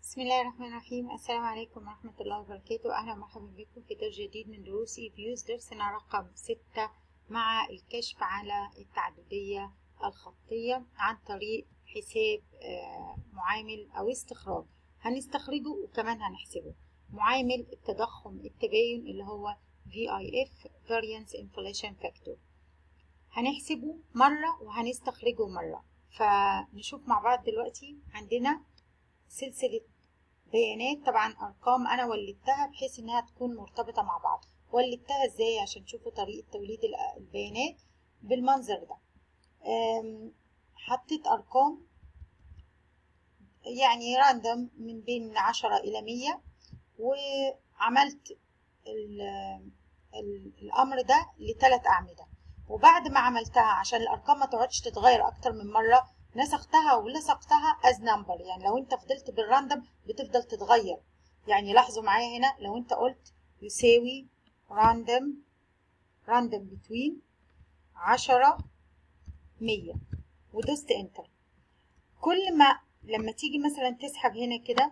بسم الله الرحمن الرحيم السلام عليكم ورحمة الله وبركاته أهلا ومرحبا بكم في درس جديد من دروس فيوز درسنا رقم ستة مع الكشف على التعددية الخطية عن طريق حساب معامل أو استخراج هنستخرجه وكمان هنحسبه معامل التضخم التباين اللي هو VIF Variance Inflation Factor هنحسبه مرة وهنستخرجه مرة فنشوف مع بعض دلوقتي عندنا سلسلة بيانات طبعا أرقام أنا ولدتها بحيث إنها تكون مرتبطة مع بعض ولدتها إزاي عشان تشوفوا طريقة توليد البيانات بالمنظر ده حطيت أرقام يعني راندم من بين عشرة إلى مية وعملت ال ال الأمر ده لثلاث أعمدة وبعد ما عملتها عشان الأرقام ما تقعدش تتغير أكتر من مرة نسختها ولصقتها as number يعني لو انت فضلت بالراندم بتفضل تتغير يعني لاحظوا معايا هنا لو انت قلت يساوي random random between عشرة مية ودوست انتر كل ما لما تيجي مثلا تسحب هنا كده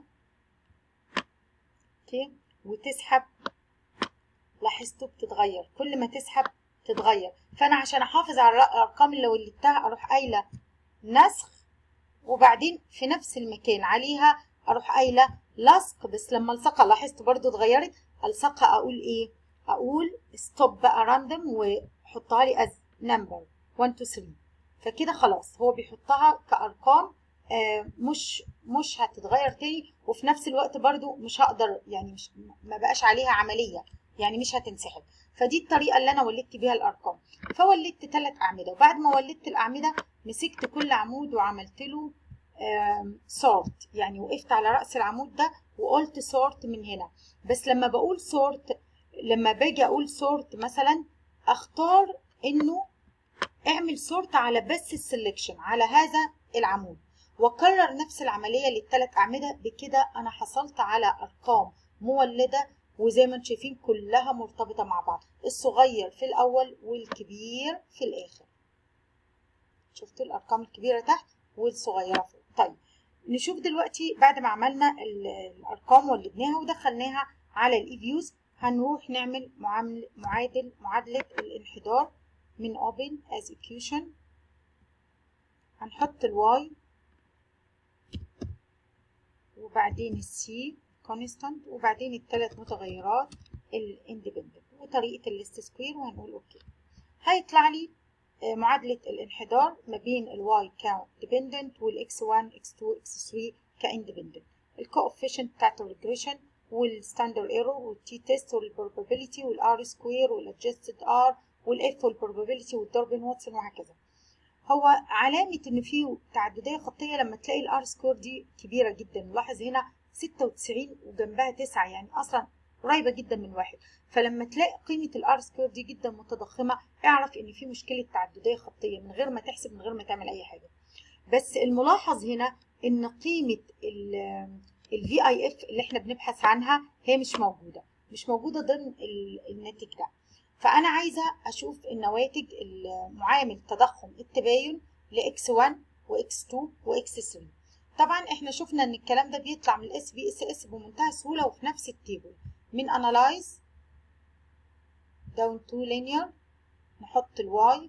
اوكي وتسحب لاحظتوا بتتغير كل ما تسحب تتغير فانا عشان احافظ على الارقام اللي ولدتها اروح قايله نسخ وبعدين في نفس المكان عليها اروح قايله لصق بس لما الصقها لاحظت برضو اتغيرت الصقها اقول ايه اقول ستوب بقى راندوم وحطها لي از نمبر 1 2 3 فكده خلاص هو بيحطها كارقام آه مش مش هتتغير تاني وفي نفس الوقت برضو مش هقدر يعني مش ما بقاش عليها عمليه يعني مش هتنسحب فدي الطريقه اللي انا ولدت بيها الارقام فولدت ثلاث اعمده وبعد ما ولدت الاعمده مسكت كل عمود وعملت له سورت يعني وقفت على راس العمود ده وقلت سورت من هنا بس لما بقول سورت لما باجي اقول سورت مثلا اختار انه اعمل سورت على بس السلكشن على هذا العمود واكرر نفس العمليه للثلاث اعمده بكده انا حصلت على ارقام مولده وزي ما انتم شايفين كلها مرتبطه مع بعض الصغير في الاول والكبير في الاخر شفتوا الارقام الكبيره تحت والصغيره فوق طيب نشوف دلوقتي بعد ما عملنا الارقام ولدناها ودخلناها على الاي فيوز هنروح نعمل معامل معادل معادله الانحدار من open as equation هنحط الواي وبعدين السي constant وبعدين الثلاث متغيرات الاندبندنت وطريقه الليست سكوير وهنقول اوكي هيطلع لي معادلة الانحدار ما بين الواي كديبندنت والاكس 1 اكس 2 اكس 3 كاندبندنت الكوفيشنت بتاعت الريجريشن والستاندرد ايرور والتي تيست والبروبابيلتي والار سكوير والادجستد ار والاف والبروبابيلتي والدوربن واتسون وهكذا هو علامة ان فيه تعددية خطية لما تلاقي الار سكوير دي كبيرة جدا لاحظ هنا 96 وجنبها 9 يعني اصلا قريبة جدا من واحد فلما تلاقي قيمة الار سكوير دي جدا متضخمة اعرف ان في مشكلة تعددية خطية من غير ما تحسب من غير ما تعمل اي حاجة بس الملاحظ هنا ان قيمة الفي اي اف اللي احنا بنبحث عنها هي مش موجودة مش موجودة ضمن الناتج ده فانا عايزة اشوف النواتج المعامل تضخم التباين لاكس 1 واكس 2 واكس 3 طبعا احنا شفنا ان الكلام ده بيطلع من الاس بي اس اس بمنتهى السهولة وفي نفس التيبل من analyze down to linear نحط الواي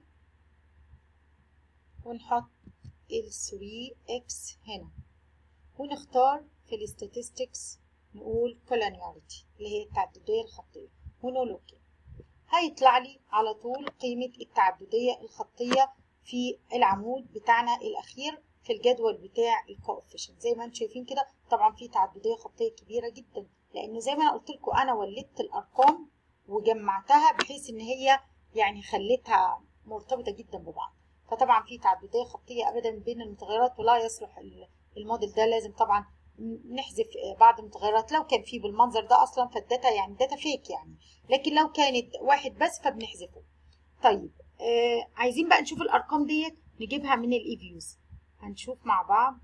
ونحط ال 3x هنا ونختار في ال statistics نقول collinearity اللي هي التعددية الخطية ونقول اوكي هيطلع لي على طول قيمة التعددية الخطية في العمود بتاعنا الأخير في الجدول بتاع الكوفيشنت زي ما انتم شايفين كده طبعا في تعددية خطية كبيرة جدا لأنه زي ما أنا قلت لكم أنا ولدت الأرقام وجمعتها بحيث إن هي يعني خليتها مرتبطة جدا ببعض فطبعا في تعددية خطية أبدا بين المتغيرات ولا يصلح الموديل ده لازم طبعا نحذف بعض المتغيرات لو كان في بالمنظر ده أصلا فالداتا يعني داتا فيك يعني لكن لو كانت واحد بس فبنحذفه طيب آه عايزين بقى نشوف الأرقام ديت نجيبها من الإي فيوز هنشوف مع بعض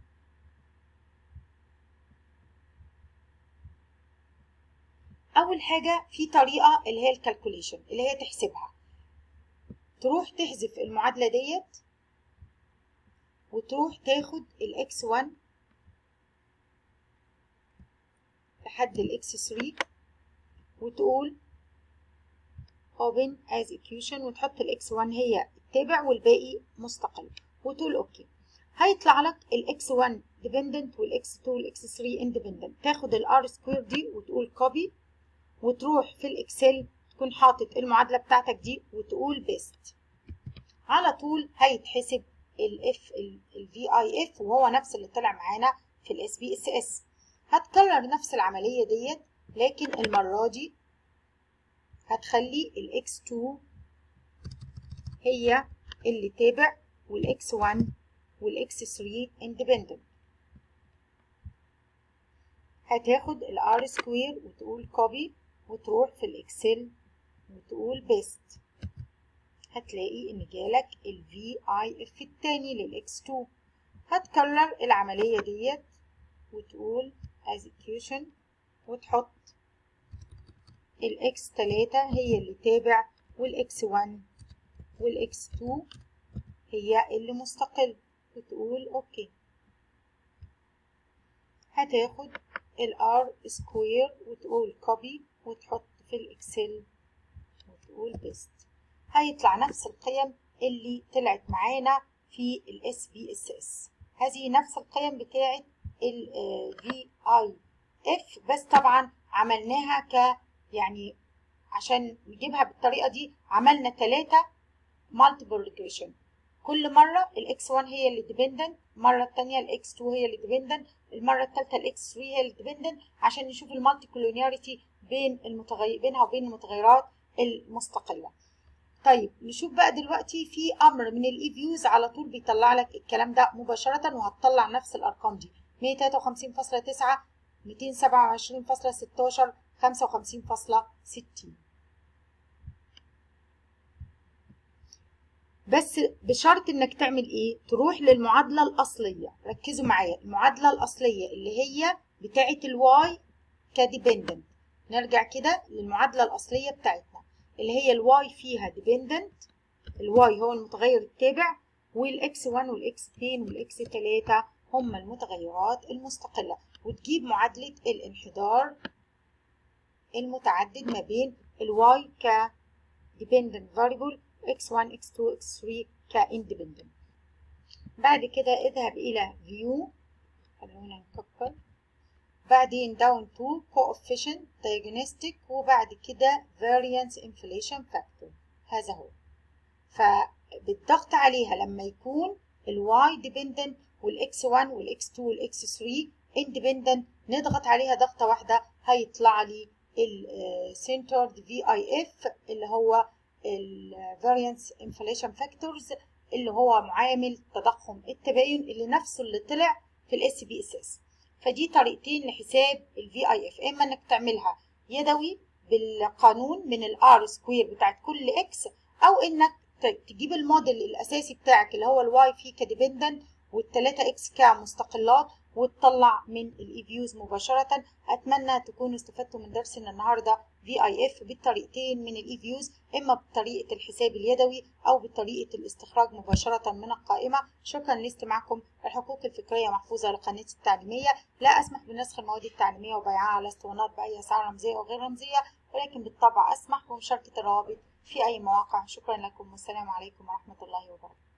اول حاجه في طريقه اللي هي الكالكوليشن اللي هي تحسبها تروح تحذف المعادله ديت وتروح تاخد الاكس 1 لحد الاكس 3 وتقول open as equation وتحط الاكس 1 هي التابع والباقي مستقل وتقول اوكي هيطلع لك الاكس 1 dependent والاكس 2 والاكس 3 independent تاخد الار سكوير دي وتقول copy وتروح في الاكسل تكون حاطط المعادله بتاعتك دي وتقول بيست على طول هيتحسب الاف الفي اي اف وهو نفس اللي طلع معانا في الاس بي اس اس هتكرر نفس العمليه ديت لكن المره دي هتخلي الاكس 2 هي اللي تابع والاكس 1 والاكس 3 independent هتاخد الار سكوير وتقول كوبي وتروح في الاكسل وتقول بيست هتلاقي ان جالك ال VIF التاني للإكس 2 هتكرر العملية ديت وتقول as equation وتحط الإكس 3 هي اللي تابع والإكس 1 والإكس 2 هي اللي مستقل وتقول أوكي هتاخد الار سكوير وتقول كوبي وتحط في الإكسل وتقول بيست هيطلع نفس القيم اللي طلعت معانا في الاس بي اس اس هذه نفس القيم بتاعه الفي اي اف بس طبعا عملناها ك يعني عشان نجيبها بالطريقه دي عملنا ثلاثة مالتيبل ريجريشن كل مره الاكس 1 هي اللي ديبندنت المره الثانيه الاكس 2 هي اللي ديبندنت المره الثالثه الاكس 3 هي اللي ديبندنت عشان نشوف المالتي كولونياريتي بين المتغير بينها وبين المتغيرات المستقله طيب نشوف بقى دلوقتي في امر من الاي فيوز على طول بيطلع لك الكلام ده مباشره وهتطلع نفس الارقام دي 153.9 227.16 55.60 بس بشرط انك تعمل ايه تروح للمعادله الاصليه ركزوا معايا المعادله الاصليه اللي هي بتاعه الواي كديبندنت نرجع كده للمعادله الاصليه بتاعتنا اللي هي الواي فيها dependent الواي هو المتغير التابع والاكس 1 والاكس 2 والاكس 3 هم المتغيرات المستقلة وتجيب معادلة الانحدار المتعدد ما بين الواي ك dependent variable x1 x2 x3 ك independent بعد كده اذهب إلى view خلونا نكبر بعدين down to coefficient diagnostic وبعد كده variance inflation factor هذا هو فبالضغط عليها لما يكون الواي dependent والاكس 1 والاكس 2 والاكس 3 independent نضغط عليها ضغطة واحدة هيطلع لي ال centered VIF اللي هو ال variance inflation factors اللي هو معامل تضخم التباين اللي نفسه اللي طلع في الاس بي اس اس فدي طريقتين لحساب ال VIF اما انك تعملها يدوي بالقانون من الار سكوير بتاعت كل اكس او انك تجيب الموديل الاساسي بتاعك اللي هو الواي فيه كديبندنت والتلاتة اكس كمستقلات وتطلع من الاي فيوز مباشرة اتمنى تكونوا استفدتوا من درسنا النهاردة في اي اف بالطريقتين من الاي فيوز اما بطريقة الحساب اليدوي او بطريقة الاستخراج مباشرة من القائمة شكرا لاستماعكم الحقوق الفكرية محفوظة لقناتي التعليمية لا اسمح بنسخ المواد التعليمية وبيعها على اسطوانات باي اسعار رمزية او غير رمزية ولكن بالطبع اسمح بمشاركة الروابط في اي مواقع شكرا لكم والسلام عليكم ورحمة الله وبركاته